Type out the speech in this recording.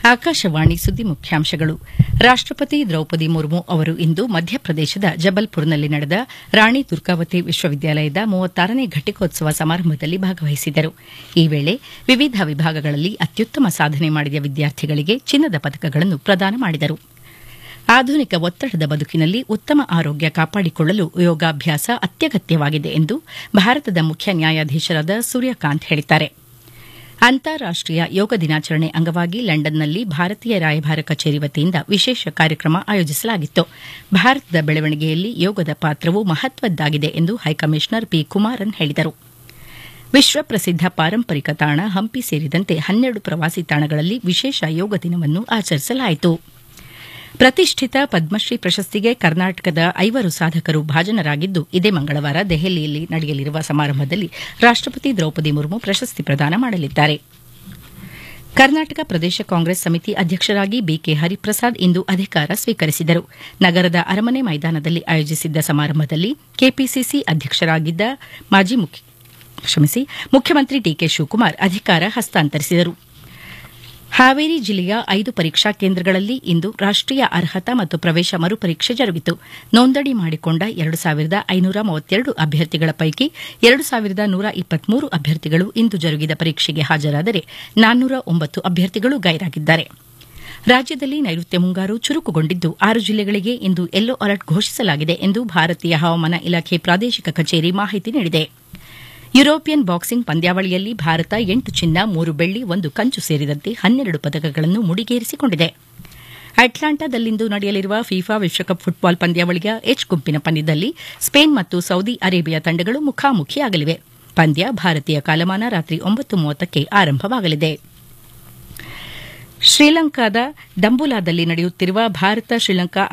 ಆಕಾಶವಾಣಿ ಸುದ್ದಿ ಮುಖ್ಯಾಂಶಗಳು ರಾಷ್ಟಪತಿ ದ್ರೌಪದಿ ಮುರ್ಮು ಅವರು ಇಂದು ಮಧ್ಯಪ್ರದೇಶದ ಜಬಲ್ಪುರ್ನಲ್ಲಿ ನಡೆದ ರಾಣಿ ದುರ್ಗಾವತಿ ವಿಶ್ವವಿದ್ಯಾಲಯದ ಮೂವತ್ತಾರನೇ ಘಟಿಕೋತ್ಸವ ಸಮಾರಂಭದಲ್ಲಿ ಭಾಗವಹಿಸಿದರು ಈ ವೇಳೆ ವಿವಿಧ ವಿಭಾಗಗಳಲ್ಲಿ ಅತ್ಯುತ್ತಮ ಸಾಧನೆ ಮಾಡಿದ ವಿದ್ಯಾರ್ಥಿಗಳಿಗೆ ಚಿನ್ನದ ಪದಕಗಳನ್ನು ಪ್ರದಾನ ಮಾಡಿದರು ಆಧುನಿಕ ಒತ್ತಡದ ಬದುಕಿನಲ್ಲಿ ಉತ್ತಮ ಆರೋಗ್ಯ ಕಾಪಾಡಿಕೊಳ್ಳಲು ಯೋಗಾಭ್ಯಾಸ ಅತ್ಯಗತ್ಯವಾಗಿದೆ ಎಂದು ಭಾರತದ ಮುಖ್ಯ ನ್ಯಾಯಾಧೀಶರಾದ ಸೂರ್ಯಕಾಂತ್ ಹೇಳಿದ್ದಾರೆ ಅಂತಾರಾಷ್ಟೀಯ ಯೋಗ ದಿನಾಚರಣೆ ಅಂಗವಾಗಿ ಲಂಡನ್ನಲ್ಲಿ ಭಾರತೀಯ ರಾಯಭಾರ ಕಚೇರಿ ವತಿಯಿಂದ ವಿಶೇಷ ಕಾರ್ಯಕ್ರಮ ಆಯೋಜಿಸಲಾಗಿತ್ತು ಭಾರತದ ಬೆಳವಣಿಗೆಯಲ್ಲಿ ಯೋಗದ ಪಾತ್ರವು ಮಹತ್ವದ್ದಾಗಿದೆ ಎಂದು ಹೈಕಮಿಷನರ್ ಪಿ ಕುಮಾರನ್ ಹೇಳಿದರು ವಿಶ್ವಪ್ರಸಿದ್ದ ಪಾರಂಪರಿಕ ತಾಣ ಹಂಪಿ ಸೇರಿದಂತೆ ಹನ್ನೆರಡು ಪ್ರವಾಸಿ ತಾಣಗಳಲ್ಲಿ ವಿಶೇಷ ಯೋಗ ದಿನವನ್ನು ಆಚರಿಸಲಾಯಿತು ಪ್ರತಿಷ್ಠಿತ ಪದ್ಮಶ್ರೀ ಪ್ರಶಸ್ತಿಗೆ ಕರ್ನಾಟಕದ ಐವರು ಸಾಧಕರು ಭಾಜನರಾಗಿದ್ದು ಇದೇ ಮಂಗಳವಾರ ದೆಹಲಿಯಲ್ಲಿ ನಡೆಯಲಿರುವ ಸಮಾರಂಭದಲ್ಲಿ ರಾಷ್ಟಪತಿ ದ್ರೌಪದಿ ಮುರ್ಮು ಪ್ರಶಸ್ತಿ ಪ್ರದಾನ ಮಾಡಲಿದ್ದಾರೆ ಕರ್ನಾಟಕ ಪ್ರದೇಶ ಕಾಂಗ್ರೆಸ್ ಸಮಿತಿ ಅಧ್ಯಕ್ಷರಾಗಿ ಬಿಕೆ ಹರಿಪ್ರಸಾದ್ ಇಂದು ಅಧಿಕಾರ ಸ್ವೀಕರಿಸಿದರು ನಗರದ ಅರಮನೆ ಮೈದಾನದಲ್ಲಿ ಆಯೋಜಿಸಿದ್ದ ಸಮಾರಂಭದಲ್ಲಿ ಕೆಪಿಸಿಸಿ ಅಧ್ಯಕ್ಷರಾಗಿದ್ದ ಮಾಜಿ ಮುಖ್ಯಮಂತ್ರಿ ಡಿಕೆ ಶಿವಕುಮಾರ್ ಅಧಿಕಾರ ಹಸ್ತಾಂತರಿಸಿದರು ಹಾವೇರಿ ಜಿಲ್ಲೆಯ ಐದು ಪರೀಕ್ಷಾ ಕೇಂದ್ರಗಳಲ್ಲಿ ಇಂದು ರಾಷ್ಟೀಯ ಅರ್ಹತಾ ಮತ್ತು ಪ್ರವೇಶ ಮರುಪರೀಕ್ಷೆ ಜರುಗಿತು ನೋಂದಣಿ ಮಾಡಿಕೊಂಡ ಎರಡು ಸಾವಿರದ ಐನೂರ ಮೂವತ್ತೆರಡು ಅಭ್ಯರ್ಥಿಗಳ ಪೈಕಿ ಎರಡು ಸಾವಿರದ ನೂರ ಇಪ್ಪತ್ಮೂರು ಅಭ್ಯರ್ಥಿಗಳು ಇಂದು ಜರುಗಿದ ಪರೀಕ್ಷೆಗೆ ಹಾಜರಾದರೆ ನಾನ್ನೂರ ಒಂಬತ್ತು ಅಭ್ಯರ್ಥಿಗಳು ಗೈರಾಗಿದ್ದಾರೆ ರಾಜ್ಯದಲ್ಲಿ ನೈಋತ್ಯ ಮುಂಗಾರು ಚುರುಕುಗೊಂಡಿದ್ದು ಆರು ಜಿಲ್ಲೆಗಳಿಗೆ ಇಂದು ಯೆಲ್ಲೋ ಅಲರ್ಟ್ ಘೋಷಿಸಲಾಗಿದೆ ಎಂದು ಭಾರತೀಯ ಹವಾಮಾನ ಇಲಾಖೆ ಪ್ರಾದೇಶಿಕ ಕಚೇರಿ ಮಾಹಿತಿ ನೀಡಿದೆ ಯುರೋಪಿಯನ್ ಬಾಕ್ಸಿಂಗ್ ಪಂದ್ಯಾವಳಿಯಲ್ಲಿ ಭಾರತ ಎಂಟು ಚಿನ್ನ ಮೂರು ಬೆಳ್ಳಿ ಒಂದು ಕಂಚು ಸೇರಿದಂತೆ ಹನ್ನೆರಡು ಪದಕಗಳನ್ನು ಮುಡಿಗೇರಿಸಿಕೊಂಡಿದೆ ಅಟ್ಲಾಂಟಾದಲ್ಲಿಂದು ನಡೆಯಲಿರುವ ಫಿಫಾ ವಿಶ್ವಕಪ್ ಫುಟ್ಬಾಲ್ ಪಂದ್ಯಾವಳಿಯ ಎಚ್ ಗುಂಪಿನ ಪಂದ್ಯದಲ್ಲಿ ಸ್ಪೇನ್ ಮತ್ತು ಸೌದಿ ಅರೇಬಿಯಾ ತಂಡಗಳು ಮುಖಾಮುಖಿಯಾಗಲಿವೆ ಪಂದ್ಯ ಭಾರತೀಯ ಕಾಲಮಾನ ರಾತ್ರಿ ಒಂಬತ್ತು ಮೂವತ್ತಕ್ಕೆ ಆರಂಭವಾಗಲಿದೆ ಶ್ರೀಲಂಕಾದ ಡಂಬುಲಾದಲ್ಲಿ ನಡೆಯುತ್ತಿರುವ ಭಾರತ ಶ್ರೀಲಂಕಾ